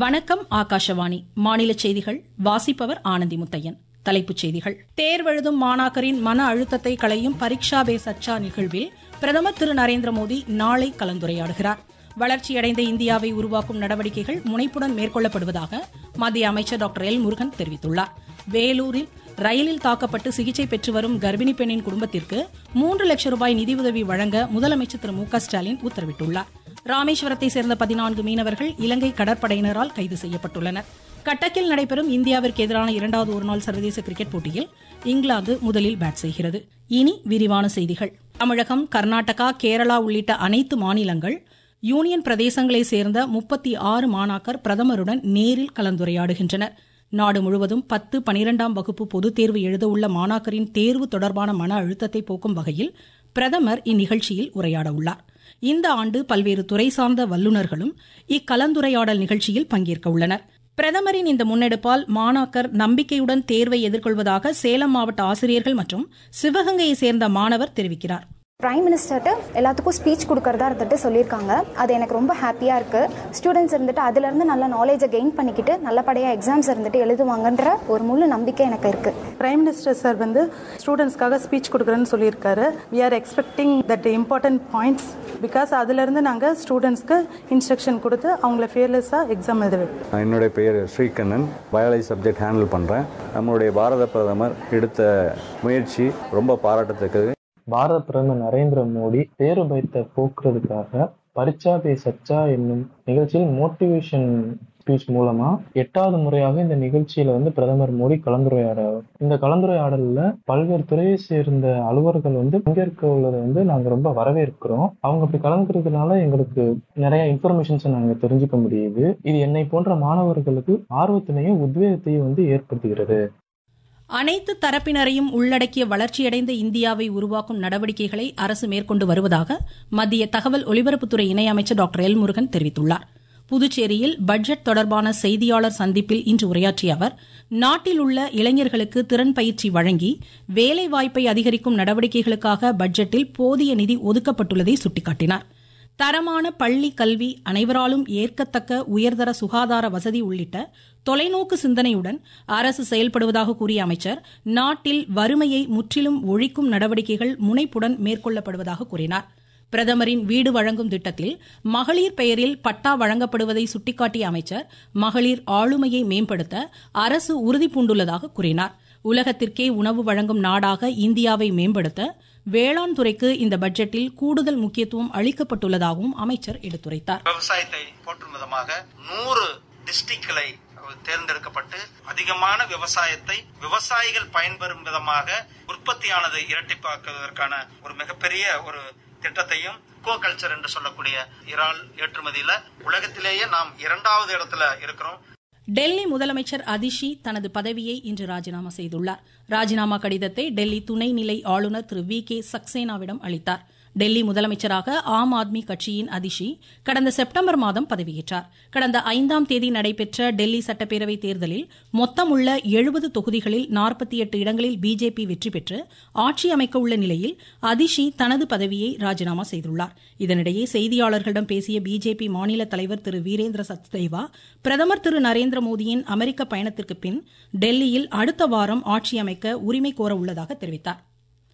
வணக்கம் ஆகாஷவாணி மாநில செய்திகள் வாசிப்பவர் ஆனந்தி முத்தையன் தலைப்புச் செய்திகள் தேர்வெழுதும் மாணாக்கரின் மன அழுத்தத்தை களையும் பரீட்சா பே சர்ச்சா நிகழ்வில் பிரதமர் திரு நரேந்திர மோடி நாளை கலந்துரையாடுகிறார் வளர்ச்சியடைந்த இந்தியாவை உருவாக்கும் நடவடிக்கைகள் முனைப்புடன் மேற்கொள்ளப்படுவதாக மத்திய அமைச்சர் டாக்டர் எல் முருகன் தெரிவித்துள்ளார் வேலூரில் ரயிலில் தாக்கப்பட்டு சிகிச்சை பெற்று வரும் கர்ப்பிணி பெண்ணின் குடும்பத்திற்கு மூன்று லட்சம் ரூபாய் நிதியுதவி வழங்க முதலமைச்சர் திரு மு க ஸ்டாலின் உத்தரவிட்டுள்ளார் ராமேஸ்வரத்தை சேர்ந்த பதினான்கு மீனவர்கள் இலங்கை கடற்படையினரால் கைது செய்யப்பட்டுள்ளனர் கட்டக்கில் நடைபெறும் இந்தியாவிற்கு எதிரான இரண்டாவது ஒருநாள் சர்வதேச கிரிக்கெட் போட்டியில் இங்கிலாந்து முதலில் பேட் செய்கிறது இனி விரிவான செய்திகள் தமிழகம் கர்நாடகா கேரளா உள்ளிட்ட அனைத்து மாநிலங்கள் யூனியன் பிரதேசங்களை சேர்ந்த முப்பத்தி ஆறு மாணாக்கர் பிரதமருடன் நேரில் கலந்துரையாடுகின்றனர் நாடு முழுவதும் பத்து பனிரெண்டாம் வகுப்பு பொதுத் தேர்வு எழுத உள்ள மாணாக்கரின் தேர்வு தொடர்பான மன அழுத்தத்தை போக்கும் வகையில் பிரதமர் இந்நிகழ்ச்சியில் உரையாட உள்ளார் இந்த ஆண்டு பல்வேறு துறை சார்ந்த வல்லுநர்களும் இக்கலந்துரையாடல் நிகழ்ச்சியில் பங்கேற்க உள்ளனர் பிரதமரின் இந்த முன்னெடுப்பால் மாணாக்கர் நம்பிக்கையுடன் தேர்வை எதிர்கொள்வதாக சேலம் மாவட்ட ஆசிரியர்கள் மற்றும் சிவகங்கையை சேர்ந்த மாணவர் தெரிவிக்கிறார் பிரைம் மினிஸ்டர்கிட்ட எல்லாத்துக்கும் ஸ்பீச் கொடுக்கறதா இருந்துட்டு சொல்லியிருக்காங்க அது எனக்கு ரொம்ப ஹாப்பியாக இருக்குது ஸ்டூடெண்ட்ஸ் இருந்துட்டு அதுலேருந்து நல்ல நாலேஜை கெயின் பண்ணிக்கிட்டு நல்லபடியாக எக்ஸாம்ஸ் இருந்துட்டு எழுதுவாங்கன்ற ஒரு முழு நம்பிக்கை எனக்கு இருக்குது பிரைம் மினிஸ்டர் சார் வந்து ஸ்டூடெண்ட்ஸ்க்காக ஸ்பீச் கொடுக்குறேன்னு சொல்லியிருக்காரு we are expecting that important points because அதுலேருந்து நாங்கள் ஸ்டூடெண்ட்ஸ்க்கு இன்ஸ்ட்ரக்ஷன் கொடுத்து அவங்கள ஃபியர்லெஸ்ஸாக எக்ஸாம் எழுத வைப்போம் என்னுடைய பெயர் ஸ்ரீகண்ணன் பயாலஜி சப்ஜெக்ட் ஹேண்டில் பண்ணுறேன் நம்மளுடைய பாரத பிரதமர் எடுத்த முயற்சி ரொம்ப பாராட்டத்தக்கது பாரத பிரதமர் நரேந்திர மோடி தேர்வு பயத்தை போக்குறதுக்காக பரிச்சா பே சச்சா என்னும் நிகழ்ச்சியில் மோட்டிவேஷன் ஸ்பீச் மூலமா எட்டாவது முறையாக இந்த நிகழ்ச்சியில வந்து பிரதமர் மோடி கலந்துரையாடுறார் இந்த கலந்துரையாடல்ல பல்வேறு துறையை சேர்ந்த அலுவலர்கள் வந்து பங்கேற்க உள்ளதை வந்து நாங்க ரொம்ப வரவேற்கிறோம் அவங்க அப்படி கலந்துக்கிறதுனால எங்களுக்கு நிறைய இன்ஃபர்மேஷன்ஸை நாங்க தெரிஞ்சுக்க முடியுது இது என்னை போன்ற மாணவர்களுக்கு ஆர்வத்தினையும் உத்வேகத்தையும் வந்து ஏற்படுத்துகிறது அனைத்து தரப்பினரையும் உள்ளடக்கிய வளர்ச்சியடைந்த இந்தியாவை உருவாக்கும் நடவடிக்கைகளை அரசு மேற்கொண்டு வருவதாக மத்திய தகவல் ஒலிபரப்புத்துறை இணையமைச்சர் டாக்டர் எல் முருகன் தெரிவித்துள்ளார் புதுச்சேரியில் பட்ஜெட் தொடர்பான செய்தியாளர் சந்திப்பில் இன்று உரையாற்றிய அவர் நாட்டில் உள்ள இளைஞர்களுக்கு திறன் பயிற்சி வழங்கி வேலைவாய்ப்பை அதிகரிக்கும் நடவடிக்கைகளுக்காக பட்ஜெட்டில் போதிய நிதி ஒதுக்கப்பட்டுள்ளதை சுட்டிக்காட்டினார் தரமான பள்ளி கல்வி அனைவராலும் ஏற்கத்தக்க உயர்தர சுகாதார வசதி உள்ளிட்ட தொலைநோக்கு சிந்தனையுடன் அரசு செயல்படுவதாக கூறிய அமைச்சர் நாட்டில் வறுமையை முற்றிலும் ஒழிக்கும் நடவடிக்கைகள் முனைப்புடன் மேற்கொள்ளப்படுவதாக கூறினார் பிரதமரின் வீடு வழங்கும் திட்டத்தில் மகளிர் பெயரில் பட்டா வழங்கப்படுவதை சுட்டிக்காட்டிய அமைச்சர் மகளிர் ஆளுமையை மேம்படுத்த அரசு உறுதிபூண்டுள்ளதாக கூறினார் உலகத்திற்கே உணவு வழங்கும் நாடாக இந்தியாவை மேம்படுத்த வேளாண் துறைக்கு இந்த பட்ஜெட்டில் கூடுதல் முக்கியத்துவம் அளிக்கப்பட்டுள்ளதாகவும் அமைச்சர் எடுத்துரைத்தார் விவசாயத்தை போற்றும் விதமாக நூறு டிஸ்ட்ரிக்ட்களை தேர்ந்தெடுக்கப்பட்டு அதிகமான விவசாயத்தை விவசாயிகள் பயன்பெறும் விதமாக உற்பத்தியானது இரட்டிப்பாக்குவதற்கான ஒரு மிகப்பெரிய ஒரு திட்டத்தையும் கோ கல்ச்சர் என்று சொல்லக்கூடிய இறால் ஏற்றுமதியில உலகத்திலேயே நாம் இரண்டாவது இடத்துல இருக்கிறோம் டெல்லி முதலமைச்சர் அதிஷி தனது பதவியை இன்று ராஜினாமா செய்துள்ளார் ராஜினாமா கடிதத்தை டெல்லி துணைநிலை ஆளுநர் திரு வி கே சக்சேனாவிடம் அளித்தார் டெல்லி முதலமைச்சராக ஆம் ஆத்மி கட்சியின் அதிஷி கடந்த செப்டம்பர் மாதம் பதவியேற்றார் கடந்த ஐந்தாம் தேதி நடைபெற்ற டெல்லி சட்டப்பேரவை தேர்தலில் மொத்தமுள்ள எழுபது தொகுதிகளில் நாற்பத்தி எட்டு இடங்களில் பிஜேபி வெற்றி பெற்று ஆட்சி அமைக்க உள்ள நிலையில் அதிஷி தனது பதவியை ராஜினாமா செய்துள்ளார் இதனிடையே செய்தியாளர்களிடம் பேசிய பிஜேபி மாநில தலைவர் திரு வீரேந்திர சச்தேவா பிரதமர் திரு நரேந்திர மோடியின் அமெரிக்க பயணத்திற்கு பின் டெல்லியில் அடுத்த வாரம் ஆட்சி அமைக்க உரிமை கோர உள்ளதாக தெரிவித்தார்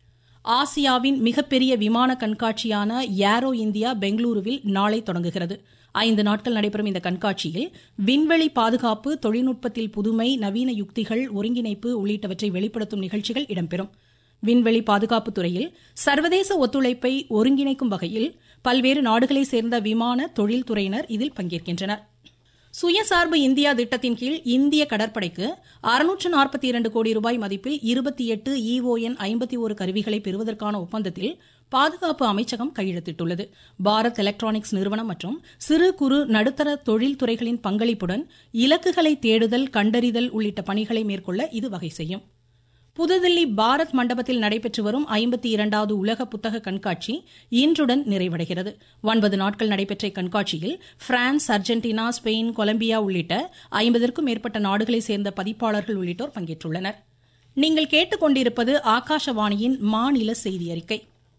ஆசியாவின் மிகப்பெரிய விமான கண்காட்சியான ஏரோ இந்தியா பெங்களூருவில் நாளை தொடங்குகிறது ஐந்து நாட்கள் நடைபெறும் இந்த கண்காட்சியில் விண்வெளி பாதுகாப்பு தொழில்நுட்பத்தில் புதுமை நவீன யுக்திகள் ஒருங்கிணைப்பு உள்ளிட்டவற்றை வெளிப்படுத்தும் நிகழ்ச்சிகள் இடம்பெறும் விண்வெளி பாதுகாப்பு துறையில் சர்வதேச ஒத்துழைப்பை ஒருங்கிணைக்கும் வகையில் பல்வேறு நாடுகளைச் சேர்ந்த விமான தொழில்துறையினர் இதில் பங்கேற்கின்றனர் சுயசார்பு இந்தியா திட்டத்தின் கீழ் இந்திய கடற்படைக்கு அறுநூற்று நாற்பத்தி இரண்டு கோடி ரூபாய் மதிப்பில் இருபத்தி எட்டு இஓஎன் ஐம்பத்தி ஒரு கருவிகளை பெறுவதற்கான ஒப்பந்தத்தில் பாதுகாப்பு அமைச்சகம் கையெழுத்திட்டுள்ளது பாரத் எலக்ட்ரானிக்ஸ் நிறுவனம் மற்றும் சிறு குறு நடுத்தர தொழில்துறைகளின் பங்களிப்புடன் இலக்குகளை தேடுதல் கண்டறிதல் உள்ளிட்ட பணிகளை மேற்கொள்ள இது வகை செய்யும் புதுதில்லி பாரத் மண்டபத்தில் நடைபெற்று வரும் ஐம்பத்தி இரண்டாவது உலக புத்தக கண்காட்சி இன்றுடன் நிறைவடைகிறது ஒன்பது நாட்கள் நடைபெற்ற இக்கண்காட்சியில் பிரான்ஸ் அர்ஜென்டினா ஸ்பெயின் கொலம்பியா உள்ளிட்ட ஐம்பதற்கும் மேற்பட்ட நாடுகளைச் சேர்ந்த பதிப்பாளர்கள் உள்ளிட்டோர் பங்கேற்றுள்ளனர் நீங்கள் கேட்டுக்கொண்டிருப்பது ஆகாஷவாணியின் மாநில செய்தி அறிக்கை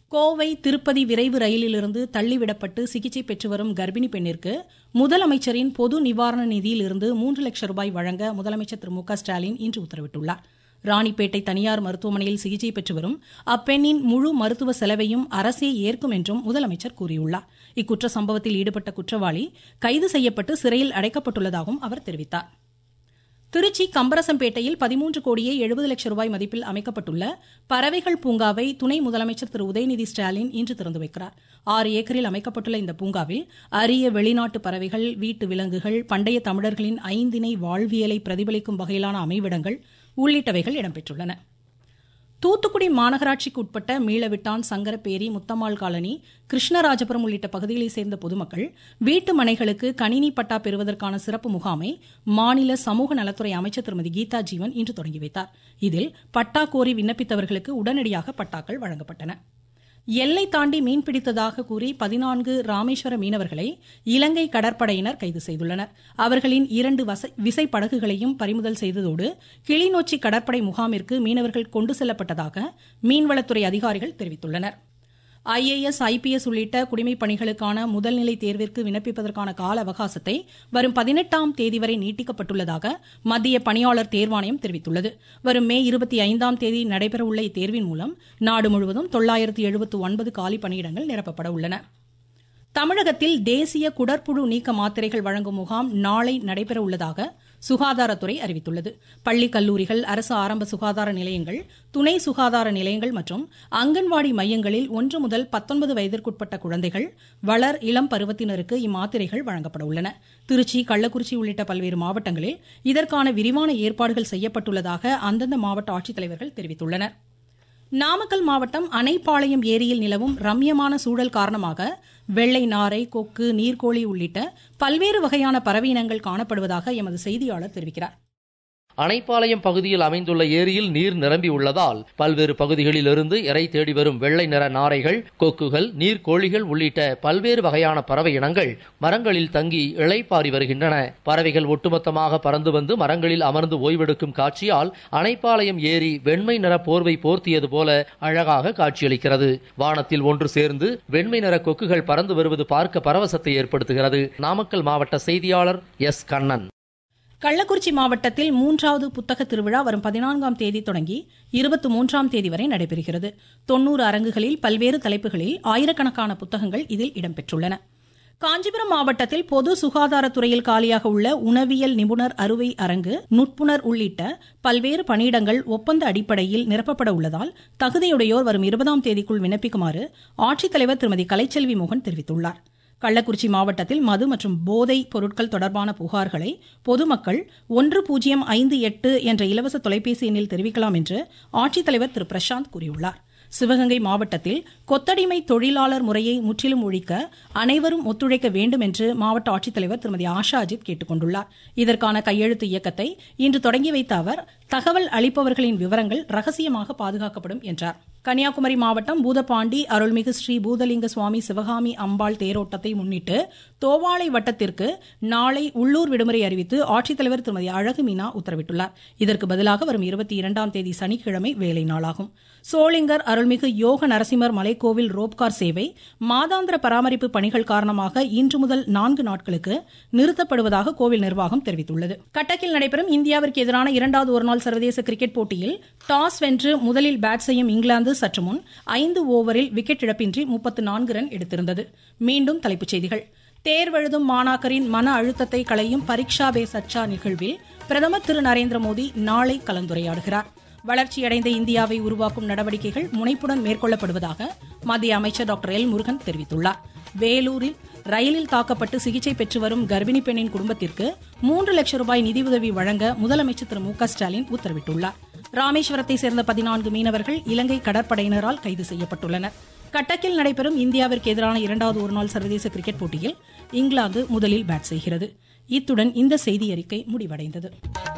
கோவை திருப்பதி விரைவு ரயிலிலிருந்து தள்ளிவிடப்பட்டு சிகிச்சை பெற்று வரும் கர்ப்பிணி பெண்ணிற்கு முதலமைச்சரின் பொது நிவாரண நிதியிலிருந்து மூன்று லட்சம் ரூபாய் வழங்க முதலமைச்சர் திரு மு க ஸ்டாலின் இன்று உத்தரவிட்டுள்ளார் ராணிப்பேட்டை தனியார் மருத்துவமனையில் சிகிச்சை பெற்று வரும் அப்பெண்ணின் முழு மருத்துவ செலவையும் அரசே ஏற்கும் என்றும் முதலமைச்சர் கூறியுள்ளார் இக்குற்ற சம்பவத்தில் ஈடுபட்ட குற்றவாளி கைது செய்யப்பட்டு சிறையில் அடைக்கப்பட்டுள்ளதாகவும் அவர் தெரிவித்தார் திருச்சி கம்பரசம்பேட்டையில் பதிமூன்று கோடியே எழுபது லட்சம் ரூபாய் மதிப்பில் அமைக்கப்பட்டுள்ள பறவைகள் பூங்காவை துணை முதலமைச்சர் திரு உதயநிதி ஸ்டாலின் இன்று திறந்து வைக்கிறார் ஆறு ஏக்கரில் அமைக்கப்பட்டுள்ள இந்த பூங்காவில் அரிய வெளிநாட்டு பறவைகள் வீட்டு விலங்குகள் பண்டைய தமிழர்களின் ஐந்திணை வாழ்வியலை பிரதிபலிக்கும் வகையிலான அமைவிடங்கள் உள்ளிட்டவைகள் இடம்பெற்றுள்ளன தூத்துக்குடி மாநகராட்சிக்கு உட்பட்ட மீளவிட்டான் சங்கரப்பேரி முத்தம்மாள் காலனி கிருஷ்ணராஜபுரம் உள்ளிட்ட பகுதிகளைச் சேர்ந்த பொதுமக்கள் வீட்டு மனைகளுக்கு கணினி பட்டா பெறுவதற்கான சிறப்பு முகாமை மாநில சமூக நலத்துறை அமைச்சர் திருமதி கீதா ஜீவன் இன்று தொடங்கி வைத்தார் இதில் பட்டா கோரி விண்ணப்பித்தவர்களுக்கு உடனடியாக பட்டாக்கள் வழங்கப்பட்டன எல்லை தாண்டி மீன்பிடித்ததாக கூறி பதினான்கு ராமேஸ்வர மீனவர்களை இலங்கை கடற்படையினர் கைது செய்துள்ளனர் அவர்களின் இரண்டு விசைப்படகுகளையும் பறிமுதல் செய்ததோடு கிளிநொச்சி கடற்படை முகாமிற்கு மீனவர்கள் கொண்டு செல்லப்பட்டதாக மீன்வளத்துறை அதிகாரிகள் தெரிவித்துள்ளனர் ஐஏஎஸ் ஐபிஎஸ் உள்ளிட்ட குடிமைப் பணிகளுக்கான முதல்நிலை தேர்விற்கு விண்ணப்பிப்பதற்கான கால அவகாசத்தை வரும் பதினெட்டாம் தேதி வரை நீட்டிக்கப்பட்டுள்ளதாக மத்திய பணியாளர் தேர்வாணையம் தெரிவித்துள்ளது வரும் மே இருபத்தி ஐந்தாம் தேதி நடைபெறவுள்ள இத்தேர்வின் மூலம் நாடு முழுவதும் தொள்ளாயிரத்து எழுபத்து ஒன்பது காலி பணியிடங்கள் நிரப்பப்பட உள்ளன தமிழகத்தில் தேசிய குடற்புழு நீக்க மாத்திரைகள் வழங்கும் முகாம் நாளை நடைபெற உள்ளதாக சுகாதாரத்துறை அறிவித்துள்ளது பள்ளி கல்லூரிகள் அரசு ஆரம்ப சுகாதார நிலையங்கள் துணை சுகாதார நிலையங்கள் மற்றும் அங்கன்வாடி மையங்களில் ஒன்று முதல் பத்தொன்பது வயதிற்குட்பட்ட குழந்தைகள் வளர் இளம் பருவத்தினருக்கு இம்மாத்திரைகள் வழங்கப்பட உள்ளன திருச்சி கள்ளக்குறிச்சி உள்ளிட்ட பல்வேறு மாவட்டங்களில் இதற்கான விரிவான ஏற்பாடுகள் செய்யப்பட்டுள்ளதாக அந்தந்த மாவட்ட ஆட்சித்தலைவர்கள் தெரிவித்துள்ளனா் நாமக்கல் மாவட்டம் அணைப்பாளையம் ஏரியில் நிலவும் ரம்யமான சூழல் காரணமாக வெள்ளை நாரை கொக்கு நீர்க்கோழி உள்ளிட்ட பல்வேறு வகையான பறவை இனங்கள் காணப்படுவதாக எமது செய்தியாளர் தெரிவிக்கிறார் அணைப்பாளையம் பகுதியில் அமைந்துள்ள ஏரியில் நீர் நிரம்பி உள்ளதால் பல்வேறு பகுதிகளிலிருந்து இறை தேடி வரும் வெள்ளை நிற நாரைகள் கொக்குகள் நீர்க்கோழிகள் உள்ளிட்ட பல்வேறு வகையான பறவை இனங்கள் மரங்களில் தங்கி இளைப்பாரி வருகின்றன பறவைகள் ஒட்டுமொத்தமாக பறந்து வந்து மரங்களில் அமர்ந்து ஓய்வெடுக்கும் காட்சியால் அணைப்பாளையம் ஏரி வெண்மை நிற போர்வை போர்த்தியது போல அழகாக காட்சியளிக்கிறது வானத்தில் ஒன்று சேர்ந்து வெண்மை நிற கொக்குகள் பறந்து வருவது பார்க்க பரவசத்தை ஏற்படுத்துகிறது நாமக்கல் மாவட்ட செய்தியாளர் எஸ் கண்ணன் கள்ளக்குறிச்சி மாவட்டத்தில் மூன்றாவது புத்தக திருவிழா வரும் பதினான்காம் தேதி தொடங்கி இருபத்தி மூன்றாம் தேதி வரை நடைபெறுகிறது தொன்னூறு அரங்குகளில் பல்வேறு தலைப்புகளில் ஆயிரக்கணக்கான புத்தகங்கள் இதில் இடம்பெற்றுள்ளன காஞ்சிபுரம் மாவட்டத்தில் பொது சுகாதாரத்துறையில் காலியாக உள்ள உணவியல் நிபுணர் அறுவை அரங்கு நுட்புணர் உள்ளிட்ட பல்வேறு பணியிடங்கள் ஒப்பந்த அடிப்படையில் நிரப்பப்பட உள்ளதால் தகுதியுடையோர் வரும் இருபதாம் தேதிக்குள் விண்ணப்பிக்குமாறு ஆட்சித்தலைவர் திருமதி கலைச்செல்வி மோகன் தெரிவித்துள்ளார் கள்ளக்குறிச்சி மாவட்டத்தில் மது மற்றும் போதை பொருட்கள் தொடர்பான புகார்களை பொதுமக்கள் ஒன்று பூஜ்ஜியம் ஐந்து எட்டு என்ற இலவச தொலைபேசி எண்ணில் தெரிவிக்கலாம் என்று ஆட்சித்தலைவர் திரு பிரசாந்த் கூறியுள்ளார் சிவகங்கை மாவட்டத்தில் கொத்தடிமை தொழிலாளர் முறையை முற்றிலும் ஒழிக்க அனைவரும் ஒத்துழைக்க வேண்டும் என்று மாவட்ட ஆட்சித்தலைவர் திருமதி ஆஷா அஜித் கேட்டுக் கொண்டுள்ளார் இதற்கான கையெழுத்து இயக்கத்தை இன்று தொடங்கி வைத்த அவர் தகவல் அளிப்பவர்களின் விவரங்கள் ரகசியமாக பாதுகாக்கப்படும் என்றார் கன்னியாகுமரி மாவட்டம் பூதப்பாண்டி அருள்மிகு ஸ்ரீ பூதலிங்க சுவாமி சிவகாமி அம்பாள் தேரோட்டத்தை முன்னிட்டு தோவாளை வட்டத்திற்கு நாளை உள்ளூர் விடுமுறை அறிவித்து ஆட்சித்தலைவர் திருமதி அழகு மீனா உத்தரவிட்டுள்ளார் இதற்கு பதிலாக வரும் இருபத்தி இரண்டாம் தேதி சனிக்கிழமை வேலை நாளாகும் சோளிங்கர் அருள்மிகு யோக நரசிம்மர் மலைக்கோவில் ரோப்கார் சேவை மாதாந்திர பராமரிப்பு பணிகள் காரணமாக இன்று முதல் நான்கு நாட்களுக்கு நிறுத்தப்படுவதாக கோவில் நிர்வாகம் தெரிவித்துள்ளது கட்டக்கில் நடைபெறும் இந்தியாவிற்கு எதிரான இரண்டாவது ஒருநாள் சர்வதேச கிரிக்கெட் போட்டியில் டாஸ் வென்று முதலில் பேட் செய்யும் இங்கிலாந்து சற்று முன் ஐந்து ஓவரில் விக்கெட் இழப்பின்றி முப்பத்து நான்கு ரன் எடுத்திருந்தது மீண்டும் தலைப்புச் செய்திகள் தேர்வெழுதும் மாணாக்கரின் மன அழுத்தத்தை களையும் பரீட்சா பே சச்சா நிகழ்வில் பிரதமர் திரு நரேந்திர மோடி நாளை கலந்துரையாடுகிறார் வளர்ச்சியடைந்த இந்தியாவை உருவாக்கும் நடவடிக்கைகள் முனைப்புடன் மேற்கொள்ளப்படுவதாக மத்திய அமைச்சர் டாக்டர் எல் முருகன் தெரிவித்துள்ளார் வேலூரில் ரயிலில் தாக்கப்பட்டு சிகிச்சை பெற்று வரும் கர்ப்பிணி பெண்ணின் குடும்பத்திற்கு மூன்று லட்சம் ரூபாய் நிதியுதவி வழங்க முதலமைச்சர் திரு மு க ஸ்டாலின் உத்தரவிட்டுள்ளார் ராமேஸ்வரத்தை சேர்ந்த பதினான்கு மீனவர்கள் இலங்கை கடற்படையினரால் கைது செய்யப்பட்டுள்ளனர் கட்டக்கில் நடைபெறும் இந்தியாவிற்கு எதிரான இரண்டாவது ஒருநாள் சர்வதேச கிரிக்கெட் போட்டியில் இங்கிலாந்து முதலில் பேட் செய்கிறது இத்துடன் இந்த செய்தி அறிக்கை முடிவடைந்தது